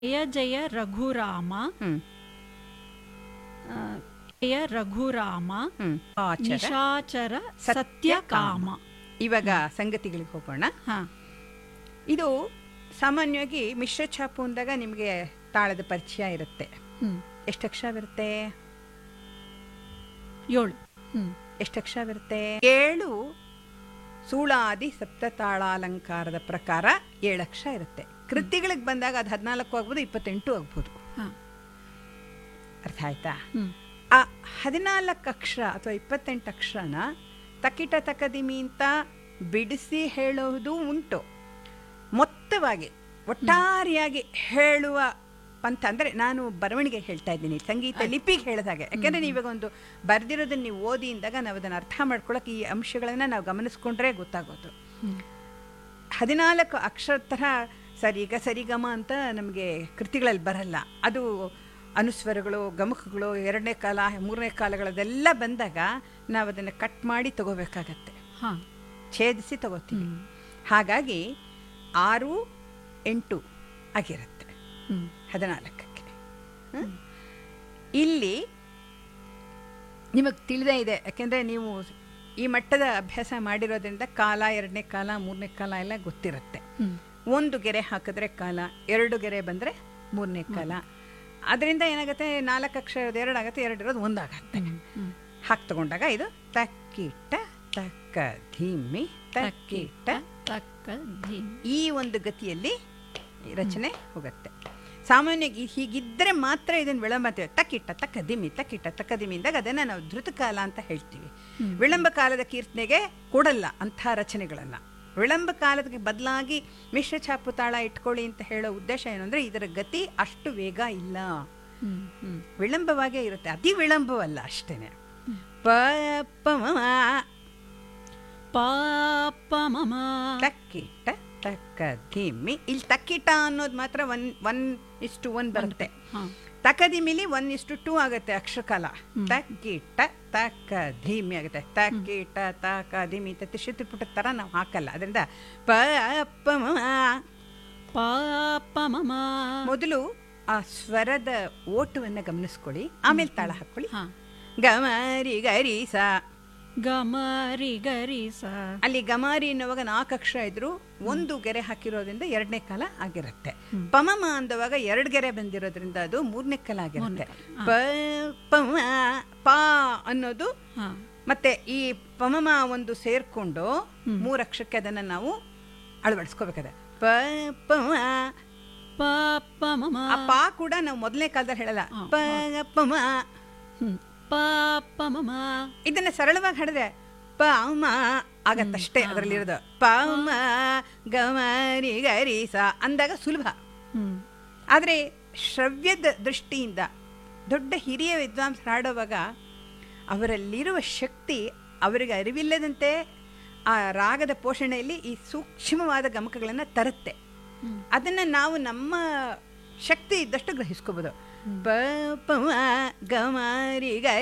ಜಯ ಜಯ ರಘುರಾಮ ಹ್ಮ್ ಆ, ಜಯ ರಘುರಾಮ ಹ್ಮ್ ಆಚರ ನಿಶಾಚರ ಸತ್ಯ ಸತ್ಯಕಾಮ ಇವಾಗ ಸಂಗತಿಗಳಿಗೆ ಹೋಗೋಣ ಹಾ ಇದು ಸಾಮಾನ್ಯವಾಗಿ ಮಿಶ್ರ ಛಾಪು ಅಂದಾಗ ನಿಮಗೆ ತಾಳದ ಪರಿಚಯ ಇರುತ್ತೆ ಹ್ಮ್ ಎಷ್ಟು ಅಕ್ಷರವಿರುತ್ತೆ ಏಳು ಹ್ಮ್ ಎಷ್ಟು ಅಕ್ಷರವಿರುತ್ತೆ ಏಳು ಸೂಳಾದಿ ಸಪ್ತತಾಳಾಲಂಕಾರದ ಪ್ರಕಾರ ಏಳು ಅಕ್ಷರ ಇರುತ್ತೆ ಕೃತಿಗಳಿಗೆ ಬಂದಾಗ ಅದು ಹದಿನಾಲ್ಕು ಆಗ್ಬೋದು ಇಪ್ಪತ್ತೆಂಟು ಆಗ್ಬೋದು ಹಾ ಅರ್ಥ ಆಯ್ತಾ ಹ್ಮ್ ಆ ಹದಿನಾಲ್ಕು ಅಕ್ಷರ ಅಥವಾ ಇಪ್ಪತ್ತೆಂಟು ಅಕ್ಷರನ ತಕಿಟ ತಕದಿಮಿ ಅಂತ ಬಿಡಿಸಿ ಹೇಳೋದು ಉಂಟು ಮೊತ್ತವಾಗಿ ಒಟ್ಟಾರೆಯಾಗಿ ಹೇಳುವ ಪಂಥ ಅಂದರೆ ನಾನು ಬರವಣಿಗೆ ಹೇಳ್ತಾ ಇದ್ದೀನಿ ಸಂಗೀತ ಲಿಪಿಗೆ ಹೇಳಿದಾಗೆ ಯಾಕೆಂದರೆ ನೀವಾಗ ಒಂದು ಬರೆದಿರೋದನ್ನ ನೀವು ಓದಿ ಇಂದಾಗ ನಾವು ಅದನ್ನು ಅರ್ಥ ಮಾಡ್ಕೊಳ್ಳೋಕೆ ಈ ಅಂಶಗಳನ್ನು ನಾವು ಗಮನಿಸ್ಕೊಂಡ್ರೆ ಗೊತ್ತಾಗೋದು ಹ್ಮ್ ಹದಿನಾಲ್ಕು ಅಕ್ಷರ ಥರ ಸರಿಗ ಸರಿಗಮ ಅಂತ ನಮಗೆ ಕೃತಿಗಳಲ್ಲಿ ಬರಲ್ಲ ಅದು ಅನುಸ್ವರಗಳು ಗಮಕಗಳು ಎರಡನೇ ಕಾಲ ಮೂರನೇ ಕಾಲಗಳದೆಲ್ಲ ಬಂದಾಗ ನಾವು ಅದನ್ನು ಕಟ್ ಮಾಡಿ ತಗೋಬೇಕಾಗತ್ತೆ ಹಾ ಛೇದಿಸಿ ತಗೋತೀವಿ ಹ್ಮ್ ಹಾಗಾಗಿ ಆರು ಎಂಟು ಆಗಿರುತ್ತೆ ಹ್ಮ್ ಹದಿನಾಲ್ಕಕ್ಕೆ ಹ್ಮ್? ಇಲ್ಲಿ ನಿಮಗೆ ತಿಳಿದೇ ಇದೆ ಯಾಕೆಂದರೆ ನೀವು ಈ ಮಟ್ಟದ ಅಭ್ಯಾಸ ಮಾಡಿರೋದ್ರಿಂದ ಕಾಲ ಎರಡನೇ ಕಾಲ ಮೂರನೇ ಕಾಲ ಎಲ್ಲ ಗೊತ್ತಿರುತ್ತೆ ಹ್ಮ್ ಒಂದು ಗೆರೆ ಹಾಕಿದ್ರೆ ಕಾಲ ಎರಡು ಗೆರೆ ಬಂದರೆ ಮೂರನೇ ಕಾಲ ಅದರಿಂದ ಏನಾಗುತ್ತೆ ನಾಲ್ಕು ಅಕ್ಷರ ಇರೋದು ಎರಡು ಆಗುತ್ತೆ ಎರಡು ಇರೋದು ಒಂದಾಗತ್ತೆ ಹ್ಮ್ ಹಾಕಿ ತಗೊಂಡಾಗ ಇದು ತಕ್ಕಿಟ್ಟ ತಕ್ಕ ಧಿಮ್ಮಿ ತಕ್ಕಿಟ್ಟ ತಕ್ಕ ಧೀಮ್ ಈ ಒಂದು ಗತಿಯಲ್ಲಿ ಈ ರಚನೆ ಹೋಗುತ್ತೆ ಸಾಮಾನ್ಯವಾಗಿ ಹೀಗಿದ್ದರೆ ಮಾತ್ರ ಇದನ್ನು ವಿಳಂಬ ಅಂತೀವಿ ತಕ್ಕಿಟ್ಟ ತಕ್ಕ ದಿಮಿ ತಕ್ಕಿಟ್ಟ ತಕ್ಕ ದಿಮಿ ಅಂದಾಗ ಅದನ್ನು ನಾವು ಧೃತಕಾಲ ಅಂತ ಹೇಳ್ತೀವಿ ಹ್ಮ್. ವಿಳಂಬ ಕಾಲದ ಕೀರ್ತನೆಗೆ ಕೊಡಲ್ಲ ಅಂಥ ರಚನೆಗಳನ್ನು ವಿಳಂಬ ಕಾಲದ ಬದಲಾಗಿ ಮಿಶ್ರ ಛಾಪು ತಾಳ ಇಟ್ಕೊಳ್ಳಿ ಅಂತ ಹೇಳೋ ಉದ್ದೇಶ ಏನು ಅಂದರೆ ಇದರ ಗತಿ ಅಷ್ಟು ವೇಗ ಇಲ್ಲ ಹ್ಮ್ ಹ್ಮ್ ವಿಳಂಬವಾಗೇ ಇರುತ್ತೆ ಅತಿ ವಿಳಂಬವಲ್ಲ ಅಷ್ಟೇನೆ ಪ ಪ ಮ ಮ. ಪಾಪ ಮಮ ತಕ್ಕಿಟ್ಟ ತಕ್ಕ ಧಿಮ್ಮಿ ಇಲ್ಲಿ ತಕ್ಕಿಟ ಅನ್ನೋದು ಮಾತ್ರ ಒನ್ ಒನ್ ಇಷ್ಟು ಒನ್ ಬರುತ್ತೆ ಹಾ ತಕದಿಮಿಲಿ ಒನ್ ಇಷ್ಟು ಟೂ ಆಗುತ್ತೆ ಅಕ್ಷರಕಾಲ ತಕ್ಕಿಟ್ಟ ತಕ್ಕ ಧಿಮ್ಮಿ ಆಗುತ್ತೆ ತಕ್ಕಿಟ್ಟ ತಕ ಧಿಮಿ ಅಂತ ತ್ರಿಪುಟ ಥರ ನಾವು ಹಾಕಲ್ಲ ಅದರಿಂದ ಪ ಪ ಮ ಮ. ಪಾಪ ಮಮ ಮೊದಲು ಆ ಸ್ವರದ ಓಟವನ್ನು ಗಮನಿಸ್ಕೊಳ್ಳಿ ಆಮೇಲೆ ತಾಳ ಹಾಕೊಳ್ಳಿ ಹಾ ಗಮರಿ ಗರಿ ಸ ಗಮರಿ ಗರಿ ಸ ಅಲ್ಲಿ ಗಮಾರಿ ಎನ್ನುವಾಗ ನಾಲ್ಕು ಅಕ್ಷರ ಇದ್ರು ಒಂದು ಗೆರೆ ಹಾಕಿರೋದ್ರಿಂದ ಎರಡನೇ ಕಾಲ ಆಗಿರುತ್ತೆ ಪಮಮ ಅಂದವಾಗ ಎರಡು ಗೆರೆ ಬಂದಿರೋದ್ರಿಂದ ಅದು ಮೂರನೇ ಕಾಲ ಆಗಿರುತ್ತೆ ಪ ಪಮ ಪಾ ಅನ್ನೋದು ಹಾ ಮತ್ತೆ ಈ ಪಮಮ ಒಂದು ಸೇರ್ಕೊಂಡು ಮೂರು ಅಕ್ಷರಕ್ಕೆ ಅದನ್ನ ನಾವು ಅಳವಡಿಸ್ಕೋಬೇಕಾದ್ರೆ ಪ ಪಮ ಪಾಪ ಮಮ ಆ ಪಾ ಕೂಡ ನಾವು ಮೊದಲನೇ ಕಾಲದಲ್ಲಿ ಹೇಳಲ್ಲ ಪ ಪಮ ಹ್ಮ್ ಪಾಪ ಮಮ ಇದನ್ನ ಸರಳವಾಗಿ ಹಾಡಿದ್ರೆ ಪ ಮ ಆಗತ್ತಷ್ಟೇ ಅದರಲ್ಲಿರೋದು ಪ ಮ ಗಮರಿ ಗರಿ ಸ ಅಂದಾಗ ಸುಲಭ ಹ್ಮ್ ಆದರೆ ಶ್ರವ್ಯದ ದೃಷ್ಟಿಯಿಂದ ದೊಡ್ಡ ಹಿರಿಯ ವಿದ್ವಾಂಸರು ಹಾಡುವಾಗ ಅವರಲ್ಲಿರುವ ಶಕ್ತಿ ಅವರಿಗೆ ಅರಿವಿಲ್ಲದಂತೆ ಆ ರಾಗದ ಪೋಷಣೆಯಲ್ಲಿ ಈ ಸೂಕ್ಷ್ಮವಾದ ಗಮಕಗಳನ್ನು ತರುತ್ತೆ ಹ್ಮ್. ಅದನ್ನು ನಾವು ನಮ್ಮ ಶಕ್ತಿ ಇದ್ದಷ್ಟು ಗ್ರಹಿಸ್ಕೋಬೋದು ಪ ಪ ಮ ಗಮರಿ ಗರಿ